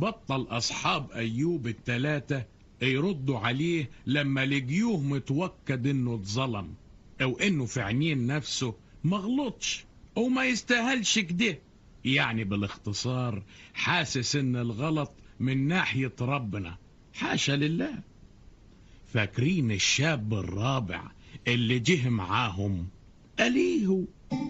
بطل أصحاب أيوب التلاتة يردوا عليه لما لقيوه متوكد إنه اتظلم أو إنه في عينين نفسه مغلطش وما يستاهلش كده يعني بالاختصار حاسس إن الغلط من ناحية ربنا حاشا لله فاكرين الشاب الرابع اللي جه معاهم أليهو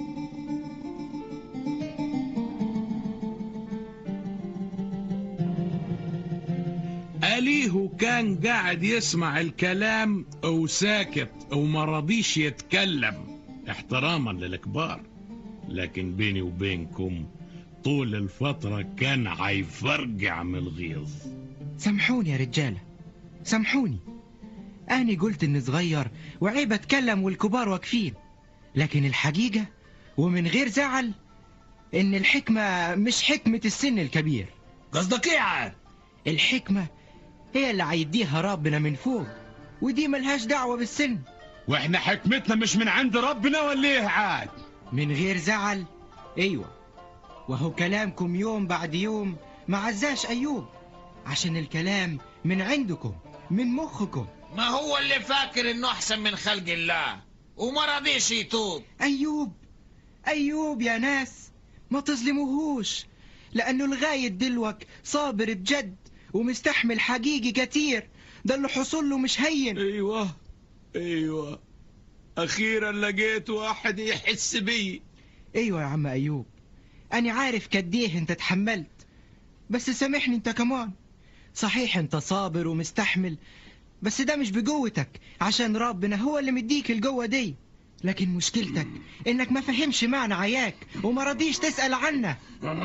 أليهو كان قاعد يسمع الكلام وساكت وما رضيش يتكلم احتراما للكبار لكن بيني وبينكم طول الفترة كان هيفرجع من الغيظ سامحوني يا رجالة سامحوني أنا قلت إني صغير وعيب أتكلم والكبار واقفين لكن الحقيقة ومن غير زعل إن الحكمة مش حكمة السن الكبير قصدك ايه عاد الحكمة هي اللي هيديها ربنا من فوق ودي ملهاش دعوة بالسن واحنا حكمتنا مش من عند ربنا ولا ايه عاد من غير زعل ايوه وهو كلامكم يوم بعد يوم ما عزاش ايوب عشان الكلام من عندكم من مخكم ما هو اللي فاكر انه احسن من خلق الله وما رضيش يتوب ايوب ايوب يا ناس ما تظلموهوش لانه لغاية دلوك صابر بجد ومستحمل حقيقي كتير ده اللي حصل له مش هين ايوه ايوه اخيرا لقيت واحد يحس بي ايوه يا عم ايوب انا عارف كديه انت اتحملت بس سامحني انت كمان صحيح انت صابر ومستحمل بس ده مش بقوتك عشان ربنا هو اللي مديك القوة دي لكن مشكلتك انك ما فهمش معنى عياك وما رضيش تسأل عنه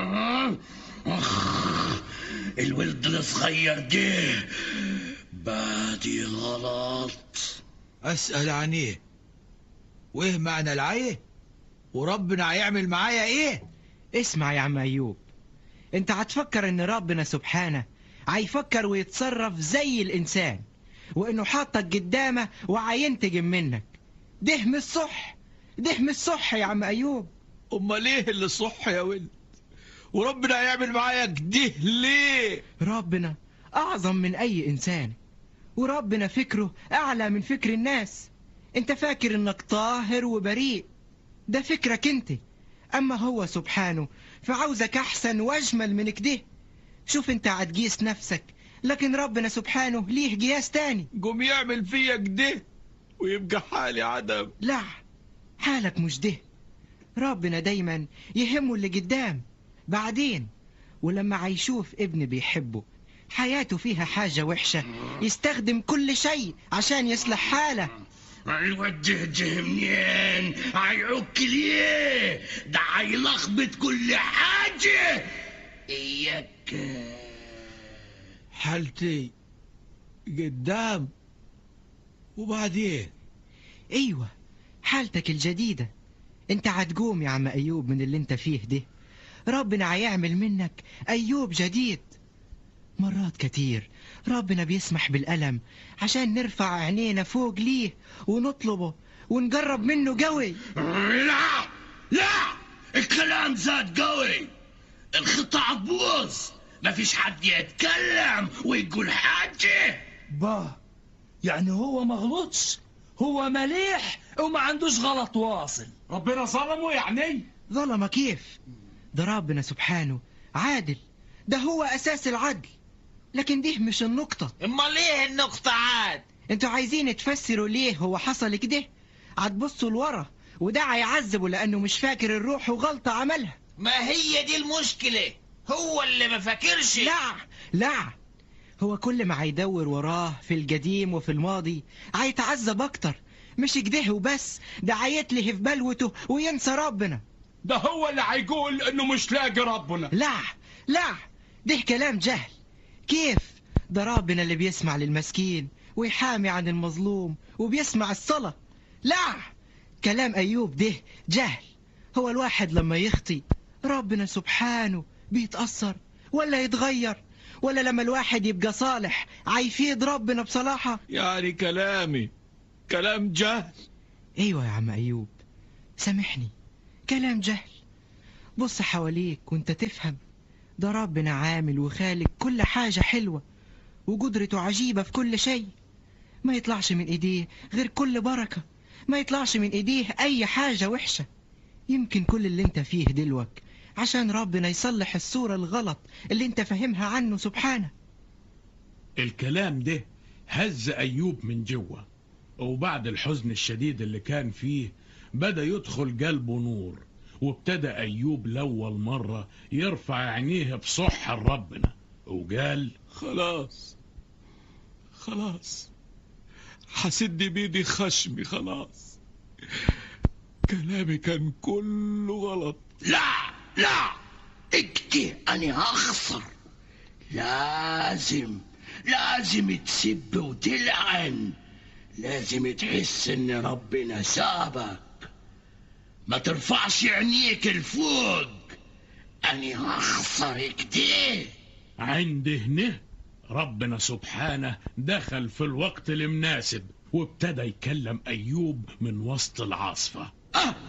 الولد الصغير ده بادي غلط أسأل عن إيه وإيه معنى العيه وربنا هيعمل معايا إيه اسمع يا عم ايوب انت هتفكر ان ربنا سبحانه هيفكر ويتصرف زي الانسان وانه حاطك قدامه وعينتجم منك ده مش صح ده مش صح يا عم ايوب أمال إيه اللي صح يا ولد وربنا هيعمل معايا كده ليه ربنا اعظم من اي انسان وربنا فكره اعلى من فكر الناس انت فاكر انك طاهر وبريء ده فكرك انت اما هو سبحانه فعاوزك احسن واجمل من كده شوف انت هتقيس نفسك لكن ربنا سبحانه ليه قياس تاني قوم يعمل فيا كده ويبقى حالي عدم لا حالك مش ده ربنا دايما يهمه اللي قدام بعدين ولما هيشوف ابن بيحبه حياته فيها حاجة وحشة يستخدم كل شيء عشان يصلح حاله هيوجه جه منين هيعك ليه ده هيلخبط كل حاجة إياك حالتي قدام وبعدين ايوه حالتك الجديدة انت هتقوم يا عم ايوب من اللي انت فيه ده ربنا هيعمل منك ايوب جديد مرات كتير ربنا بيسمح بالألم عشان نرفع عينينا فوق ليه ونطلبه ونقرب منه قوي لا لا الكلام زاد قوي الخطة هتبوظ مفيش حد يتكلم ويقول حاجة با يعني هو ما غلطش هو مليح وما عندوش غلط واصل ربنا ظلمه يعني ظلمة كيف ده ربنا سبحانه عادل ده هو أساس العدل لكن دي مش النقطة امال ايه النقطة عاد انتوا عايزين تفسروا ليه هو حصل كده هتبصوا لورا وده هيعذبه لأنه مش فاكر الروح وغلطة عملها ما هي دي المشكلة هو اللي ما فاكرش لا لا هو كل ما هيدور وراه في القديم وفي الماضي هيتعذب أكتر مش كده وبس ده هيتلهي في بلوته وينسى ربنا ده هو اللي هيقول انه مش لاقي ربنا لا لا ده كلام جهل كيف ده ربنا اللي بيسمع للمسكين ويحامي عن المظلوم وبيسمع الصلاة لا كلام أيوب ده جهل هو الواحد لما يخطي ربنا سبحانه بيتأثر ولا يتغير ولا لما الواحد يبقى صالح عيفيد ربنا بصلاحة يعني كلامي كلام جهل ايوه يا عم ايوب سامحني كلام جهل بص حواليك وانت تفهم ده ربنا عامل وخالق كل حاجة حلوة وقدرته عجيبة في كل شيء ما يطلعش من ايديه غير كل بركة ما يطلعش من ايديه اي حاجة وحشة يمكن كل اللي انت فيه دلوك عشان ربنا يصلح الصورة الغلط اللي انت فاهمها عنه سبحانه الكلام ده هز أيوب من جوه وبعد الحزن الشديد اللي كان فيه بدأ يدخل قلبه نور وابتدى أيوب لأول مرة يرفع عينيه بصح لربنا وقال خلاص خلاص حسد بيدي خشمي خلاص كلامي كان كله غلط لا لا اكتي أنا هخسر لازم لازم تسب وتلعن لازم تحس ان ربنا سابك ما ترفعش عينيك لفوق أنا هخسر كده عند هنا ربنا سبحانه دخل في الوقت المناسب وابتدى يكلم أيوب من وسط العاصفة أه